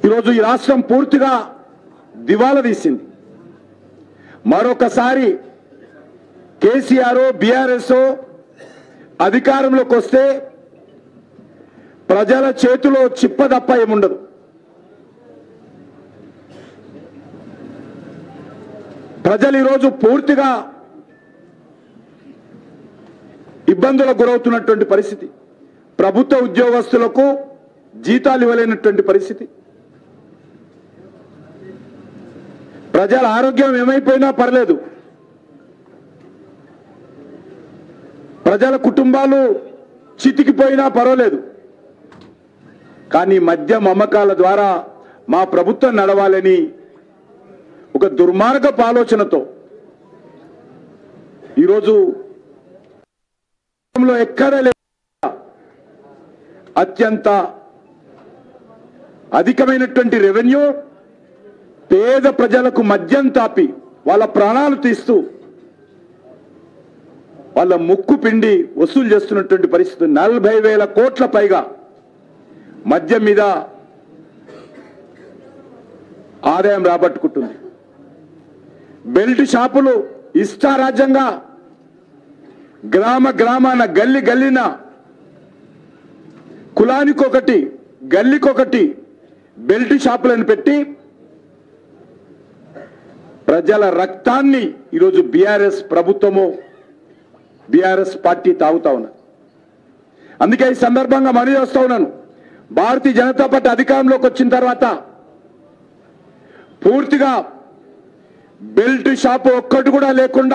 ఈరోజు ఈ రాష్ట్రం పూర్తిగా దివాలా తీసింది మరొకసారి కేసీఆర్ బీఆర్ఎస్ అధికారంలోకి వస్తే ప్రజల చేతిలో చిప్ప తప్ప ఏముండదు ప్రజలు ఈరోజు పూర్తిగా ఇబ్బందులకు గురవుతున్నటువంటి పరిస్థితి ప్రభుత్వ ఉద్యోగస్తులకు జీతాలు ఇవ్వలేనటువంటి పరిస్థితి ప్రజల ఆరోగ్యం ఏమైపోయినా పర్లేదు ప్రజల కుటుంబాలు చితికిపోయినా పర్వాలేదు కానీ మద్యం అమ్మకాల ద్వారా మా ప్రభుత్వం నడవాలని ఒక దుర్మార్గపు ఆలోచనతో ఈరోజు దేశంలో ఎక్కడ లే అత్యంత అధికమైనటువంటి రెవెన్యూ పేద ప్రజలకు మద్యం తాపి వాళ్ళ ప్రాణాలు తీస్తూ వాళ్ళ ముక్కు పిండి వసూలు చేస్తున్నటువంటి పరిస్థితి నలభై వేల కోట్ల పైగా మద్యం మీద ఆదాయం రాబట్టుకుంటుంది బెల్ట్ షాపులు ఇష్టారాజ్యంగా గ్రామ గ్రామాన గల్లి గల్లిన కులానికొకటి గల్లికొకటి బెల్ట్ షాపులను పెట్టి ప్రజల రక్తాన్ని ఈరోజు బీఆర్ఎస్ ప్రభుత్వము బీఆర్ఎస్ పార్టీ తాగుతా ఉన్నది అందుకే ఈ సందర్భంగా మనవి చేస్తా ఉన్నాను భారతీయ జనతా పార్టీ అధికారంలోకి వచ్చిన తర్వాత పూర్తిగా బెల్ట్ షాపు ఒక్కటి కూడా లేకుండా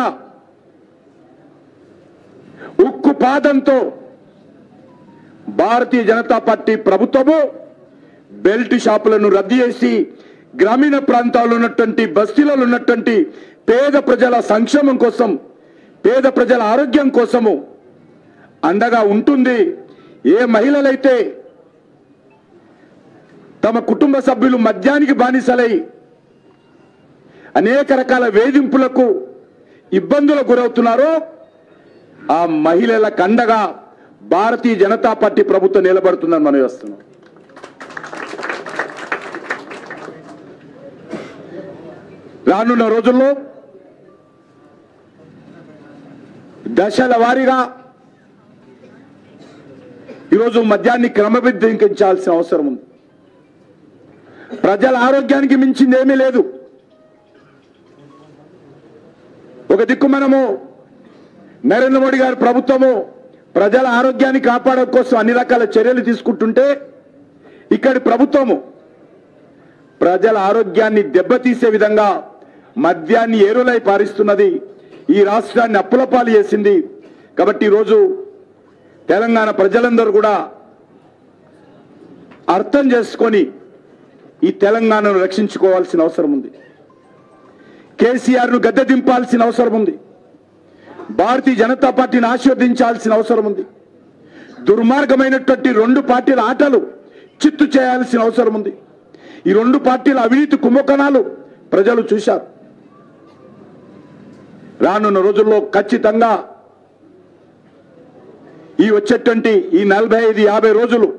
ఉక్కు పాదంతో భారతీయ జనతా పార్టీ ప్రభుత్వము బెల్ట్ షాపులను రద్దు చేసి గ్రామీణ ప్రాంతాల్లో ఉన్నటువంటి బస్తీలలో ఉన్నటువంటి పేద ప్రజల సంక్షేమం కోసం పేద ప్రజల ఆరోగ్యం కోసము అండగా ఉంటుంది ఏ మహిళలైతే తమ కుటుంబ సభ్యులు మద్యానికి బానిసలై అనేక రకాల వేధింపులకు ఇబ్బందులకు గురవుతున్నారో ఆ మహిళలకు అండగా భారతీయ జనతా పార్టీ ప్రభుత్వం నిలబడుతుందని మనం వేస్తున్నాం రానున్న రోజుల్లో దశల వారీగా ఈరోజు మద్యాన్ని క్రమబద్ధీకరించాల్సిన అవసరం ఉంది ప్రజల ఆరోగ్యానికి మించింది ఏమీ లేదు ఒక దిక్కు మనము నరేంద్ర మోడీ గారి ప్రభుత్వము ప్రజల ఆరోగ్యాన్ని కాపాడడం కోసం అన్ని రకాల చర్యలు తీసుకుంటుంటే ఇక్కడి ప్రభుత్వము ప్రజల ఆరోగ్యాన్ని దెబ్బతీసే విధంగా మద్యాన్ని ఏరులై పారిస్తున్నది ఈ రాష్ట్రాన్ని అప్పులపాలు చేసింది కాబట్టి ఈరోజు తెలంగాణ ప్రజలందరూ కూడా అర్థం చేసుకొని ఈ తెలంగాణను రక్షించుకోవాల్సిన అవసరం ఉంది కేసీఆర్ ను గద్దె దింపాల్సిన అవసరం ఉంది భారతీయ జనతా పార్టీని ఆశీర్వదించాల్సిన అవసరం ఉంది దుర్మార్గమైనటువంటి రెండు పార్టీల ఆటలు చిత్తు చేయాల్సిన అవసరం ఉంది ఈ రెండు పార్టీల అవినీతి కుంభకోణాలు ప్రజలు చూశారు రానున్న రోజుల్లో ఖచ్చితంగా ఈ వచ్చేటువంటి ఈ నలభై ఐదు యాభై రోజులు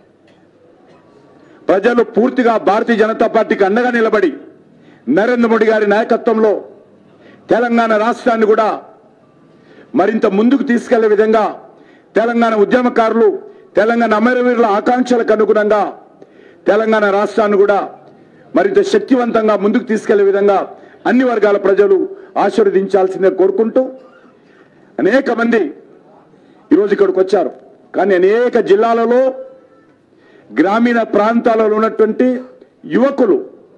ప్రజలు పూర్తిగా భారతీయ జనతా పార్టీకి అండగా నిలబడి నరేంద్ర మోడీ గారి నాయకత్వంలో తెలంగాణ రాష్ట్రాన్ని కూడా మరింత ముందుకు తీసుకెళ్లే విధంగా తెలంగాణ ఉద్యమకారులు తెలంగాణ అమరవీరుల ఆకాంక్షలకు అనుగుణంగా తెలంగాణ రాష్ట్రాన్ని కూడా మరింత శక్తివంతంగా ముందుకు తీసుకెళ్లే విధంగా అన్ని వర్గాల ప్రజలు ఆశీర్వదించాల్సిందే కోరుకుంటూ అనేక మంది ఈరోజు ఇక్కడికి వచ్చారు కానీ అనేక జిల్లాలలో గ్రామీణ ప్రాంతాలలో ఉన్నటువంటి యువకులు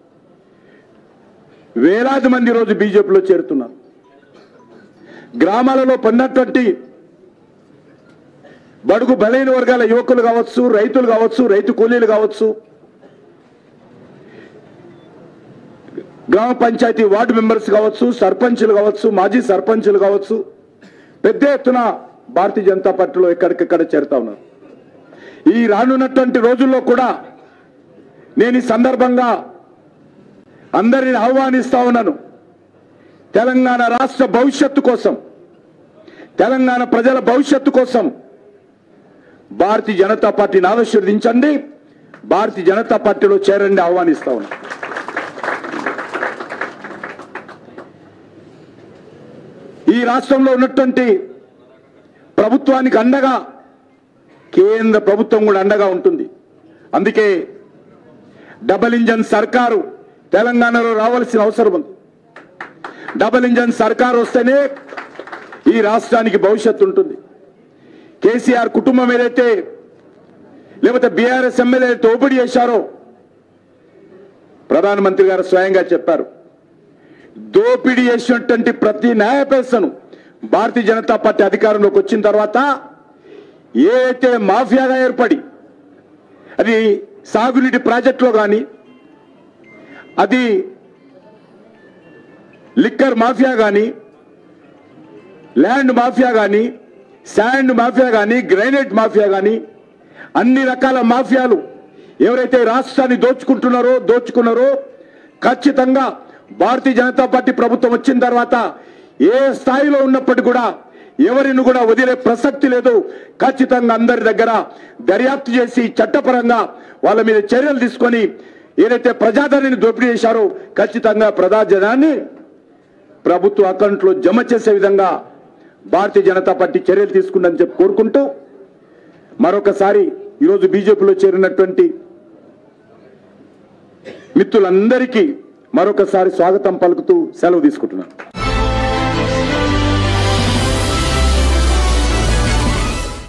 వేలాది మంది ఈరోజు బీజేపీలో చేరుతున్నారు గ్రామాలలో పొందినటువంటి బడుగు బలైన వర్గాల యువకులు కావచ్చు రైతులు కావచ్చు రైతు కూలీలు కావచ్చు గ్రామ పంచాయతీ వార్డు మెంబర్స్ కావచ్చు సర్పంచులు కావచ్చు మాజీ సర్పంచులు కావచ్చు పెద్ద ఎత్తున భారతీయ జనతా పార్టీలో ఎక్కడికెక్కడ చేరుతా ఉన్నారు ఈ రానున్నటువంటి రోజుల్లో కూడా నేను ఈ సందర్భంగా అందరిని ఆహ్వానిస్తా ఉన్నాను తెలంగాణ రాష్ట్ర భవిష్యత్తు కోసం తెలంగాణ ప్రజల భవిష్యత్తు కోసం భారతీయ జనతా పార్టీని ఆశీర్వదించండి భారతీయ జనతా పార్టీలో చేరండి ఆహ్వానిస్తా ఉన్నా ఈ రాష్ట్రంలో ఉన్నటువంటి ప్రభుత్వానికి అండగా కేంద్ర ప్రభుత్వం కూడా అండగా ఉంటుంది అందుకే డబల్ ఇంజన్ సర్కారు తెలంగాణలో రావాల్సిన అవసరం ఉంది డబల్ ఇంజన్ సర్కారు వస్తేనే ఈ రాష్ట్రానికి భవిష్యత్తు ఉంటుంది కేసీఆర్ కుటుంబం ఏదైతే లేకపోతే బీఆర్ఎస్ ఎమ్మెల్యే దోపిడీ చేశారో ప్రధానమంత్రి గారు స్వయంగా చెప్పారు దోపిడీ చేసినటువంటి ప్రతి న్యాయపేసను భారతీయ జనతా పార్టీ అధికారంలోకి వచ్చిన తర్వాత ఏ అయితే మాఫియాగా ఏర్పడి అది సాగునీటి ప్రాజెక్టులో కానీ అది లిక్కర్ మాఫియా కానీ ల్యాండ్ మాఫియా కానీ శాండ్ మాఫియా కానీ గ్రైనేట్ మాఫియా కానీ అన్ని రకాల మాఫియాలు ఎవరైతే రాష్ట్రాన్ని దోచుకుంటున్నారో దోచుకున్నారో ఖచ్చితంగా భారతీయ జనతా పార్టీ ప్రభుత్వం వచ్చిన తర్వాత ఏ స్థాయిలో ఉన్నప్పటికీ కూడా ఎవరిని కూడా వదిలే ప్రసక్తి లేదు ఖచ్చితంగా అందరి దగ్గర దర్యాప్తు చేసి చట్టపరంగా వాళ్ళ మీద చర్యలు తీసుకొని ఏదైతే ప్రజాధనాన్ని దోపిడీ చేశారో ఖచ్చితంగా ప్రజాధనాన్ని ప్రభుత్వ అకౌంట్లో జమ చేసే విధంగా భారతీయ జనతా పార్టీ చర్యలు తీసుకుందని చెప్పి కోరుకుంటూ మరొకసారి ఈరోజు బీజేపీలో చేరినటువంటి మిత్రులందరికీ మరొకసారి స్వాగతం పలుకుతూ సెలవు తీసుకుంటున్నాను